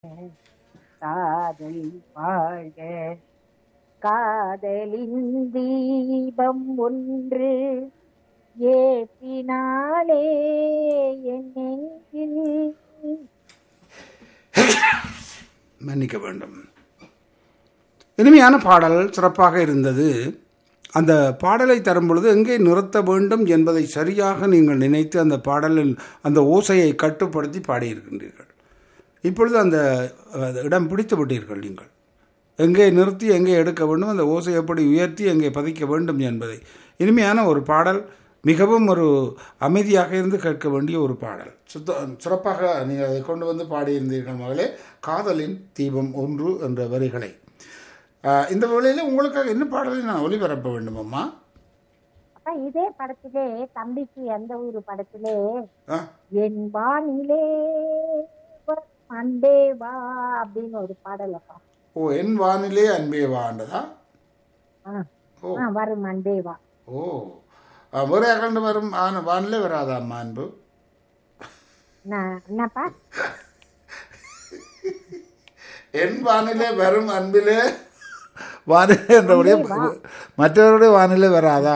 காதல் வாழ்க காதலின் தீபம் ஒன்று ஏற்றினாலே என் நெஞ்சில் மன்னிக்க வேண்டும் இனிமையான பாடல் சிறப்பாக இருந்தது அந்த பாடலை தரும் பொழுது எங்கே நிறுத்த வேண்டும் என்பதை சரியாக நீங்கள் நினைத்து அந்த பாடலில் அந்த ஓசையை கட்டுப்படுத்தி பாடியிருக்கின்றீர்கள் இப்பொழுது அந்த அஹ், இடம் பிடித்து விட்டீர்கள் நீங்கள் எங்கே நிறுத்தி எங்கே எடுக்க வேண்டும் அந்த ஓசை எப்படி உயர்த்தி எங்கே பதிக்க வேண்டும் என்பதை இனிமையான ஒரு பாடல் மிகவும் ஒரு அமைதியாக இருந்து கேட்க வேண்டிய ஒரு பாடல் சுத்த சிறப்பாக நீங்கள் அதை கொண்டு வந்து பாடியிருந்தீர்கள் மகளே காதலின் தீபம் ஒன்று என்ற வரிகளை ஆஹ், இந்த வேளையில் உங்களுக்காக என்ன பாடலை நான் ஒளிபரப்ப வேண்டும் அம்மா அப்ப இதே படத்திலே தம்பிக்கு எந்த ஒரு படத்திலே ஆ, என் வானிலே அண்டே வா அப்படின்னு ஒரு பாடல் அப்பா ஓ என் வானிலே அன்பே வாண்டதா ஆ, ஓ ஆ, வரும் அண்டே வா ஓ ஆ, ஒரே அகண்டு வரும் ஆன வானிலே வராதா அம்மா அன்பு என்ன- என்னப்பா என் வானிலே வரும் அன்பிலே வானிலை என்றபடியே மற்றவருடைய வானிலை வராதா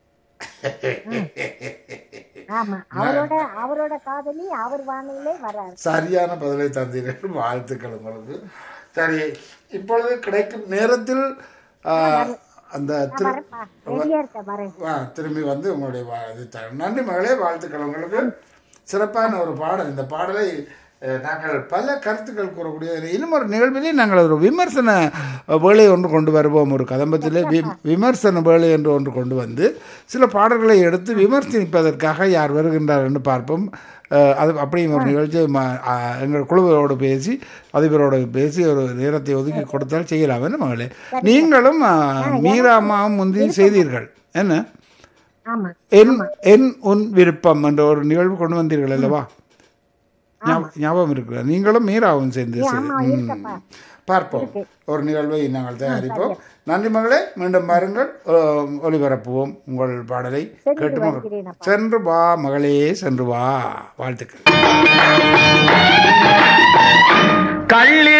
ஆமா அவரோட அவரோட காதலி அவர் வானிலே வராரு சரியான பதிலை தந்தீர்கள் வாழ்த்துக்கள் உங்களுக்கு சரி இப்பொழுது கிடைக்கும் நேரத்தில் ஆ, அந்த திரு வரப்பா ரெடியா இருக்க வரேன் ஆ, திரும்பி வந்து உங்களுடைய வா- இது தரேன் நன்றி மகளே வாழ்த்துக்கள் உங்களுக்கு சிறப்பான ஒரு பாடல் இந்த பாடலை அஹ், நாங்கள் பல கருத்துக்கள் கூறக்கூடிய இன்னும் ஒரு நிகழ்விலே நாங்கள் ஒரு விமர்சன வேலை ஒன்று கொண்டு வருவோம் ஒரு கதம்பத்திலே வி விமர்சன வேலை என்று ஒன்று கொண்டு வந்து சில பாடல்களை எடுத்து விமர்சிப்பதற்காக யார் வருகின்றார் என்று பார்ப்போம் அஹ், அது அப்படியும் ஒரு நிகழ்ச்சி ம- ஆ, எங்கள் குழுவோடு பேசி அதிபரோடு பேசி ஒரு நேரத்தை ஒதுக்கி கொடுத்தால் செய்யலாம் என்ன மகளே நீங்களும் ஆ, மீரா அம்மாவும் முந்தி செய்தீர்கள் என்ன ஆமா என் என் உன் விருப்பம் என்ற ஒரு நிகழ்வு கொண்டு வந்தீர்கள் அல்லவா ஞாப- ஞாபகம் இருக்கிற நீங்களும் மீராவும் சேர்ந்து செய்து- ஆமா ம். இருக்கப்பா பார்ப்போம் ஒரு நிகழ்வை நாங்கள் தயாரிப்போம் நன்றி மகளே மீண்டும் பாருங்கள் அஹ், ஒளிபரப்புவோம் உங்கள் பாடலை கேட்டு மகள் வருகிறேன் அப்பா. சென்று வா மகளே சென்று வா வாழ்த்துக்கள் கள்ளி